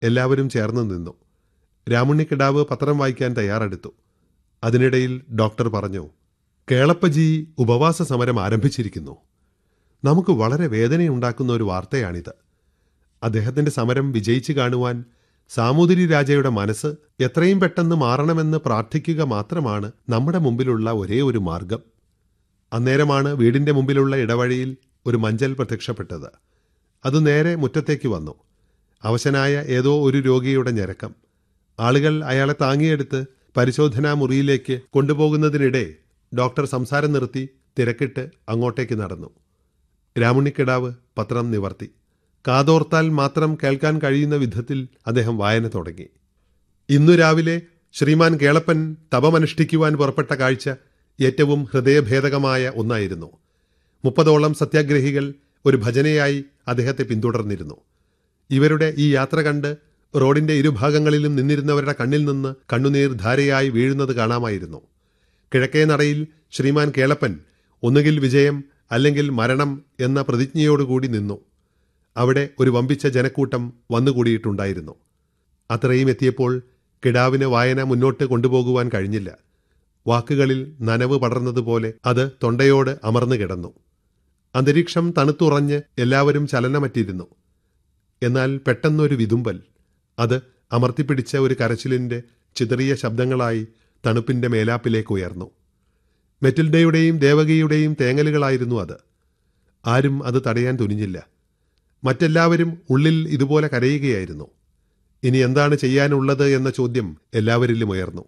എല്ലാവരും ചേർന്ന് നിന്നു രാമുണ്ണിക്കിടാവ് പത്രം വായിക്കാൻ തയ്യാറെടുത്തു അതിനിടയിൽ ഡോക്ടർ പറഞ്ഞു കേളപ്പജി ഉപവാസ സമരം ആരംഭിച്ചിരിക്കുന്നു നമുക്ക് വളരെ വേദനയുണ്ടാക്കുന്ന ഒരു വാർത്തയാണിത് അദ്ദേഹത്തിന്റെ സമരം വിജയിച്ചു കാണുവാൻ സാമൂതിരി രാജയുടെ മനസ്സ് എത്രയും പെട്ടെന്ന് മാറണമെന്ന് പ്രാർത്ഥിക്കുക മാത്രമാണ് നമ്മുടെ മുമ്പിലുള്ള ഒരേ ഒരു മാർഗം അന്നേരമാണ് വീടിന്റെ മുമ്പിലുള്ള ഇടവഴിയിൽ ഒരു മഞ്ചൽ പ്രത്യക്ഷപ്പെട്ടത് അത് നേരെ മുറ്റത്തേക്ക് വന്നു അവശനായ ഏതോ ഒരു രോഗിയുടെ ഞരക്കം ആളുകൾ അയാളെ താങ്ങിയെടുത്ത് പരിശോധനാ മുറിയിലേക്ക് കൊണ്ടുപോകുന്നതിനിടെ ഡോക്ടർ സംസാരം നിർത്തി തിരക്കിട്ട് അങ്ങോട്ടേക്ക് നടന്നു രാമുണ്ണിക്കിടാവ് പത്രം നിവർത്തി കാതോർത്താൽ മാത്രം കേൾക്കാൻ കഴിയുന്ന വിധത്തിൽ അദ്ദേഹം വായന തുടങ്ങി ഇന്നു രാവിലെ ശ്രീമാൻ കേളപ്പൻ തപമനുഷ്ഠിക്കുവാൻ പുറപ്പെട്ട കാഴ്ച ഏറ്റവും ഹൃദയഭേദകമായ ഒന്നായിരുന്നു മുപ്പതോളം സത്യാഗ്രഹികൾ ഒരു ഭജനയായി അദ്ദേഹത്തെ പിന്തുടർന്നിരുന്നു ഇവരുടെ ഈ യാത്ര കണ്ട് റോഡിന്റെ ഇരുഭാഗങ്ങളിലും നിന്നിരുന്നവരുടെ കണ്ണിൽ നിന്ന് കണ്ണുനീർ ധാരയായി വീഴുന്നത് കാണാമായിരുന്നു കിഴക്കേ നടയിൽ ശ്രീമാൻ കേളപ്പൻ ഒന്നുകിൽ വിജയം അല്ലെങ്കിൽ മരണം എന്ന പ്രതിജ്ഞയോടുകൂടി നിന്നു അവിടെ ഒരു വമ്പിച്ച ജനക്കൂട്ടം വന്നുകൂടിയിട്ടുണ്ടായിരുന്നു അത്രയും എത്തിയപ്പോൾ കിടാവിന് വായന മുന്നോട്ട് കൊണ്ടുപോകുവാൻ കഴിഞ്ഞില്ല വാക്കുകളിൽ നനവ് പടർന്നതുപോലെ അത് തൊണ്ടയോട് അമർന്നു കിടന്നു അന്തരീക്ഷം തണുത്തുറഞ്ഞ് എല്ലാവരും ചലനമറ്റിരുന്നു എന്നാൽ പെട്ടെന്നൊരു വിതുമ്പൽ അത് അമർത്തിപ്പിടിച്ച ഒരു കരച്ചിലിന്റെ ചിതറിയ ശബ്ദങ്ങളായി തണുപ്പിന്റെ മേലാപ്പിലേക്ക് ഉയർന്നു മെറ്റിൽഡയുടെയും ദേവകിയുടെയും തേങ്ങലുകളായിരുന്നു അത് ആരും അത് തടയാൻ തുനിഞ്ഞില്ല മറ്റെല്ലാവരും ഉള്ളിൽ ഇതുപോലെ കരയുകയായിരുന്നു ഇനി എന്താണ് ചെയ്യാനുള്ളത് എന്ന ചോദ്യം എല്ലാവരിലും ഉയർന്നു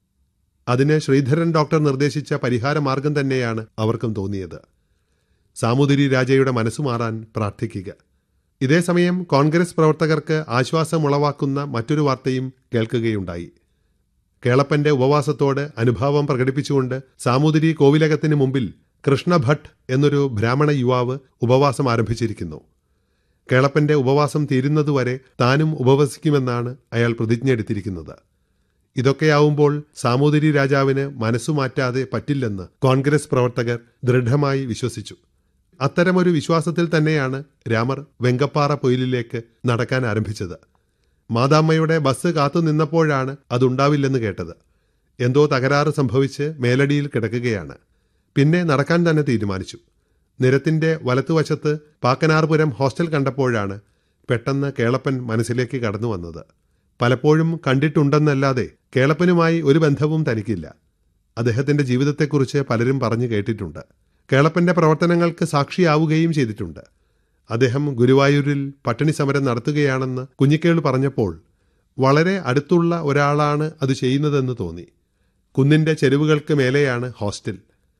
അതിന് ശ്രീധരൻ ഡോക്ടർ നിർദ്ദേശിച്ച പരിഹാര മാർഗം തന്നെയാണ് അവർക്കും തോന്നിയത് സാമൂതിരി രാജയുടെ മനസ്സു മാറാൻ പ്രാർത്ഥിക്കുക ഇതേസമയം കോൺഗ്രസ് പ്രവർത്തകർക്ക് ആശ്വാസമുളവാക്കുന്ന മറ്റൊരു വാർത്തയും കേൾക്കുകയുണ്ടായി കേളപ്പന്റെ ഉപവാസത്തോട് അനുഭാവം പ്രകടിപ്പിച്ചുകൊണ്ട് സാമൂതിരി കോവിലകത്തിന് മുമ്പിൽ കൃഷ്ണഭട്ട് എന്നൊരു ബ്രാഹ്മണ യുവാവ് ഉപവാസം ആരംഭിച്ചിരിക്കുന്നു കേളപ്പന്റെ ഉപവാസം തീരുന്നതുവരെ താനും ഉപവസിക്കുമെന്നാണ് അയാൾ പ്രതിജ്ഞയെടുത്തിരിക്കുന്നത് ഇതൊക്കെയാവുമ്പോൾ സാമൂതിരി രാജാവിന് മനസ്സുമാറ്റാതെ പറ്റില്ലെന്ന് കോൺഗ്രസ് പ്രവർത്തകർ ദൃഢമായി വിശ്വസിച്ചു അത്തരമൊരു വിശ്വാസത്തിൽ തന്നെയാണ് രാമർ വെങ്കപ്പാറ പൊയിലിലേക്ക് നടക്കാൻ ആരംഭിച്ചത് മാതാമ്മയുടെ ബസ് കാത്തു നിന്നപ്പോഴാണ് അതുണ്ടാവില്ലെന്ന് കേട്ടത് എന്തോ തകരാറ് സംഭവിച്ച് മേലടിയിൽ കിടക്കുകയാണ് പിന്നെ നടക്കാൻ തന്നെ തീരുമാനിച്ചു നിരത്തിന്റെ വലത്തുവശത്ത് പാക്കനാർപുരം ഹോസ്റ്റൽ കണ്ടപ്പോഴാണ് പെട്ടെന്ന് കേളപ്പൻ മനസ്സിലേക്ക് കടന്നു വന്നത് പലപ്പോഴും കണ്ടിട്ടുണ്ടെന്നല്ലാതെ കേളപ്പനുമായി ഒരു ബന്ധവും തനിക്കില്ല അദ്ദേഹത്തിന്റെ ജീവിതത്തെക്കുറിച്ച് പലരും പറഞ്ഞു കേട്ടിട്ടുണ്ട് കേളപ്പന്റെ പ്രവർത്തനങ്ങൾക്ക് സാക്ഷിയാവുകയും ചെയ്തിട്ടുണ്ട് അദ്ദേഹം ഗുരുവായൂരിൽ പട്ടിണി സമരം നടത്തുകയാണെന്ന് കുഞ്ഞിക്കേള് പറഞ്ഞപ്പോൾ വളരെ അടുത്തുള്ള ഒരാളാണ് അത് ചെയ്യുന്നതെന്ന് തോന്നി കുന്നിന്റെ ചെരുവുകൾക്ക് മേലെയാണ് ഹോസ്റ്റൽ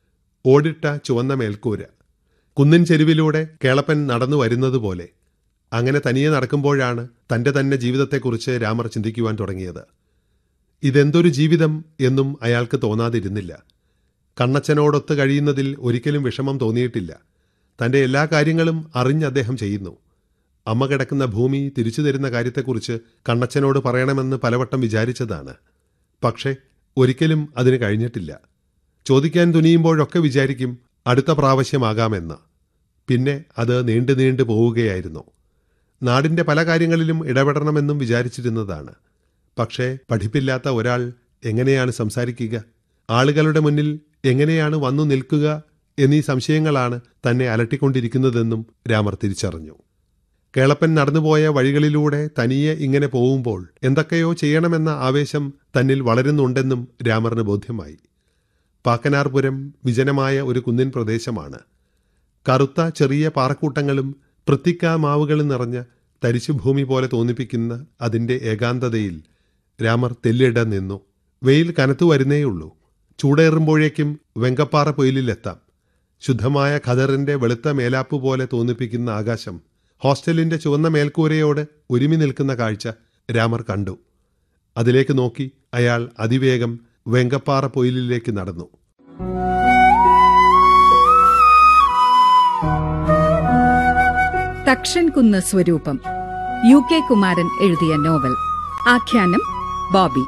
ഓടിട്ട ചുവന്ന മേൽക്കൂര കുന്നിൻ ചെരുവിലൂടെ കേളപ്പൻ നടന്നു വരുന്നത് പോലെ അങ്ങനെ തനിയെ നടക്കുമ്പോഴാണ് തന്റെ തന്നെ ജീവിതത്തെക്കുറിച്ച് രാമർ ചിന്തിക്കുവാൻ തുടങ്ങിയത് ഇതെന്തൊരു ജീവിതം എന്നും അയാൾക്ക് തോന്നാതിരുന്നില്ല കണ്ണച്ചനോടൊത്ത് കഴിയുന്നതിൽ ഒരിക്കലും വിഷമം തോന്നിയിട്ടില്ല തന്റെ എല്ലാ കാര്യങ്ങളും അറിഞ്ഞ് അദ്ദേഹം ചെയ്യുന്നു അമ്മ കിടക്കുന്ന ഭൂമി തിരിച്ചു തരുന്ന കാര്യത്തെക്കുറിച്ച് കണ്ണച്ചനോട് പറയണമെന്ന് പലവട്ടം വിചാരിച്ചതാണ് പക്ഷേ ഒരിക്കലും അതിന് കഴിഞ്ഞിട്ടില്ല ചോദിക്കാൻ തുനിയുമ്പോഴൊക്കെ വിചാരിക്കും അടുത്ത പ്രാവശ്യമാകാമെന്ന് പിന്നെ അത് നീണ്ടു നീണ്ടു പോവുകയായിരുന്നു നാടിന്റെ പല കാര്യങ്ങളിലും ഇടപെടണമെന്നും വിചാരിച്ചിരുന്നതാണ് പക്ഷേ പഠിപ്പില്ലാത്ത ഒരാൾ എങ്ങനെയാണ് സംസാരിക്കുക ആളുകളുടെ മുന്നിൽ എങ്ങനെയാണ് വന്നു നിൽക്കുക എന്നീ സംശയങ്ങളാണ് തന്നെ അലട്ടിക്കൊണ്ടിരിക്കുന്നതെന്നും രാമർ തിരിച്ചറിഞ്ഞു കേളപ്പൻ നടന്നുപോയ വഴികളിലൂടെ തനിയെ ഇങ്ങനെ പോവുമ്പോൾ എന്തൊക്കെയോ ചെയ്യണമെന്ന ആവേശം തന്നിൽ വളരുന്നുണ്ടെന്നും രാമറിന് ബോധ്യമായി പാക്കനാർപുരം വിജനമായ ഒരു കുന്നിൻ പ്രദേശമാണ് കറുത്ത ചെറിയ പാറക്കൂട്ടങ്ങളും പൃത്തിക്ക മാവുകളും നിറഞ്ഞ തരിശുഭൂമി പോലെ തോന്നിപ്പിക്കുന്ന അതിന്റെ ഏകാന്തതയിൽ രാമർ തെല്ലിട നിന്നു വെയിൽ കനത്തു വരുന്നേയുള്ളൂ ചൂടേറുമ്പോഴേക്കും വെങ്കപ്പാറ പൊയിലിലെത്താം ശുദ്ധമായ ഖദറിന്റെ വെളുത്ത മേലാപ്പ് പോലെ തോന്നിപ്പിക്കുന്ന ആകാശം ഹോസ്റ്റലിന്റെ ചുവന്ന മേൽക്കൂരയോട് ഒരുമി നിൽക്കുന്ന കാഴ്ച രാമർ കണ്ടു അതിലേക്ക് നോക്കി അയാൾ അതിവേഗം വെങ്കപ്പാറ പൊയിലിലേക്ക് നടന്നു തക്ഷൻ കുന്ന് സ്വരൂപം യു കെ കുമാരൻ എഴുതിയ നോവൽ ആഖ്യാനം ബോബി